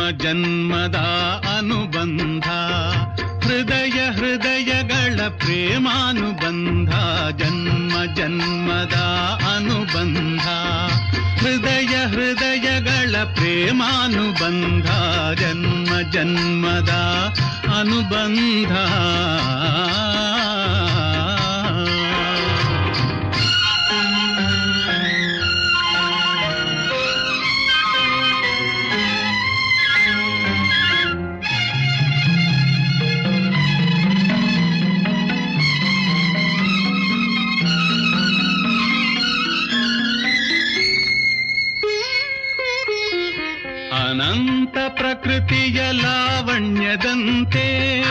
ಜನ್ಮದ ಅನುಬಂಧ ಹೃದಯ ಹೃದಯಗಳ ಪ್ರೇಮಾನುಬಂಧ ಜನ್ಮ ಜನ್ಮದ ಅನುಬಂಧ ಹೃದಯ ಹೃದಯಗಳ ಪ್ರೇಮಾನುಬಂಧ ಜನ್ಮ ಜನ್ಮದ ಅನುಬಂಧ ಅನಂತ ಪ್ರಕೃತಿಯ ಲಾವಣ್ಯದಂತೆ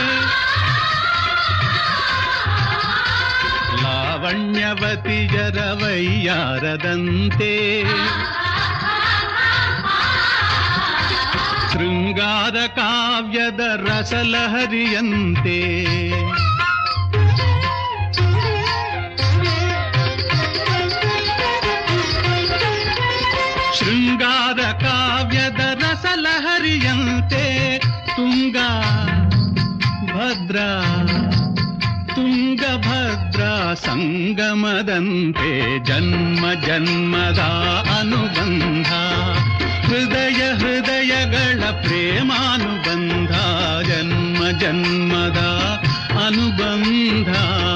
ಲಾವಣ್ಯವತಿಯರ ವೈಯಾರದಂತೆ ಶೃಂಗಾರ ಕಾವ್ಯದ ರಸಲಹರಿಯಂತೆ ಶೃಂಗಾರ ಕಾವ್ಯದ ರಸಲಹರಿಯಂತೆ ತುಂಗ ಭದ್ರ ತುಂಗಭದ್ರ ಸಂಗಮದಂತೆ ಜನ್ಮ ಜನ್ಮದ ಅನುಬಂಧ ಹೃದಯ ಹೃದಯಗಳ ಪ್ರೇಮಾನುಬಂಧ ಜನ್ಮ ಜನ್ಮದ ಅನುಬಂಧ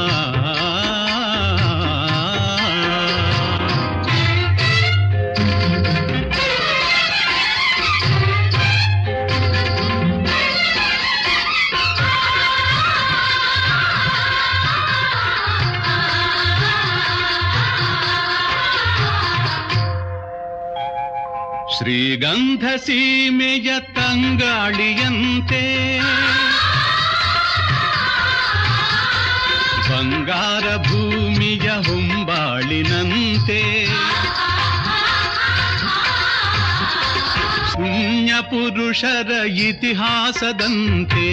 ಶ್ರೀಗಂಧ ಸೀಮೆಯ ತಂಗಾಳಿಯಂತೆ ಬಂಗಾರ ಭೂಮಿಯ ಹೊಂಬಾಳಿನಂತೆ ಪುಣ್ಯ ಪುರುಷರ ಇತಿಹಾಸದಂತೆ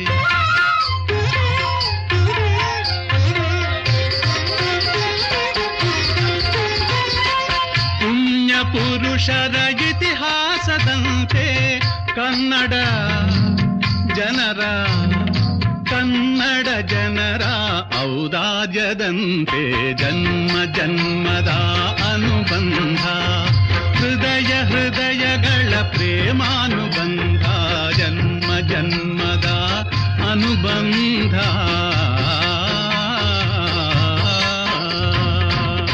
ಪುಣ್ಯ ಪುರುಷರ ಇತಿಹಾಸದಂತೆ ಕನ್ನಡ ಜನರ ಕನ್ನಡ ಜನರ ಔದಾರ್ಯದಂತೆ ಜನ್ಮ ಜನ್ಮದ ಅನುಬಂಧ ಹೃದಯ ಹೃದಯಗಳ ಪ್ರೇಮಾನುಬಂಧ ಜನ್ಮ ಜನ್ಮದ ಅನುಬಂಧ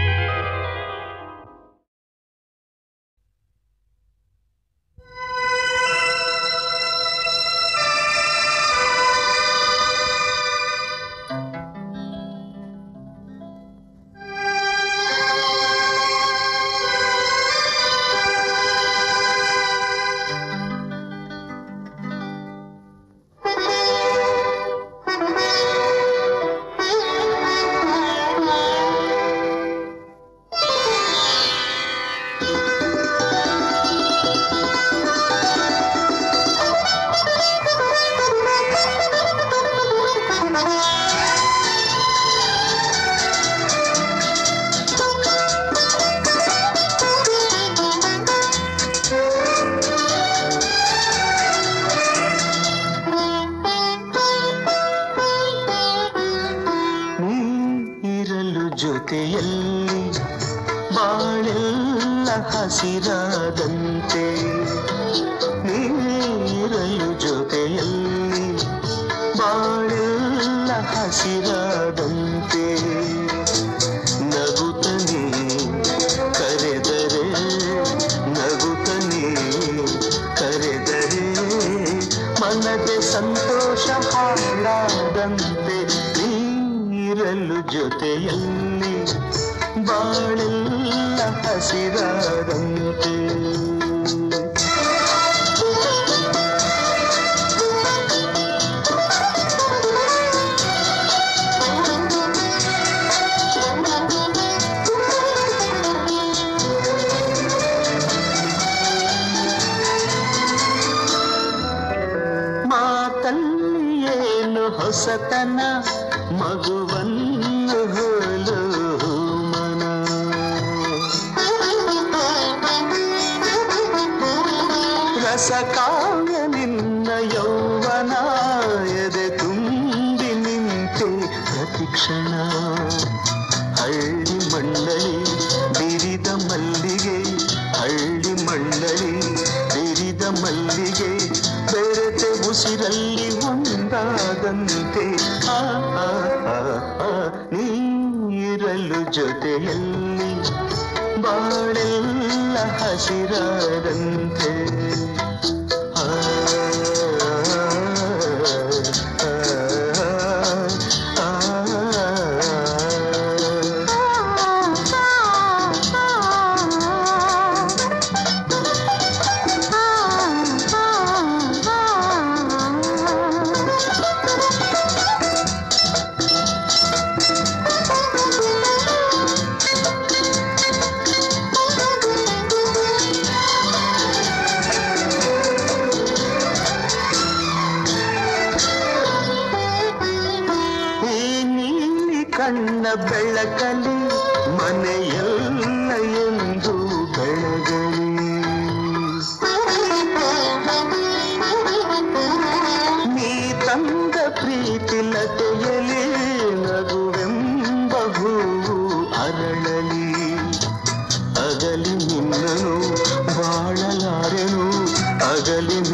ನೀರಲು ಜೊತೆಯಲ್ಲಿ ಬಾಳೆಲ್ಲ ಹಸಿರಾದಂತೆ ನೀರಲು ಜೊತೆಯಲ್ಲಿ ಬಾಳೆಲ್ಲ ಹಸಿರಾದಂತೆ ನಗುತ್ತನೆ ಕರೆದರೆ ನಗುತ್ತನೆ ಕರೆದರೆ ಮನದೆ ಸಂತೋಷ ಹಾಡಾದಂತೆ ನೀರಲು ಜೊತೆಯಲ್ಲಿ ಬಾಳೆಲ್ಲ ಹಸಿರಾದಂತೆ ಮಾತಲ್ಲಿ ಏನು ಹೊಸತನ ಮಗುವನ್ನು ಹೋಲು ಮನ ರಸ ಮಲ್ಲಿಗೆ ಹಳ್ಳಿ ಮಣ್ಣಳಿ ಬಿರಿದ ಮಲ್ಲಿಗೆ ಬೆರೆತೆ ಉಸಿರಲ್ಲಿ ಒಂದಾದಂತೆ ಆ ಆ, ಆ, ಆ, ನೀರಲು ಜೊತೆಯಲ್ಲಿ ಬಾಳೆಲ್ಲ ಹಸಿರಾದಂತೆ ಆ, ಆ, ಆ, ಈ ನೀಲಿ ಕಣ್ಣ ಬೆಳಕಲಿ ಮನೆಯಲ್ಲ ಎಂದು ಬೆಳಗಲಿ ನೀ ತಂದ ಪ್ರೀತಿ ಲತೆಯಲಿ ನಗುವೆಂಬ ಹೂವು ಅರಳಲಿ ಅಗಲಿ ನಿನ್ನನು ಬಾಳಲಾರೆನು ಅಗಲಿ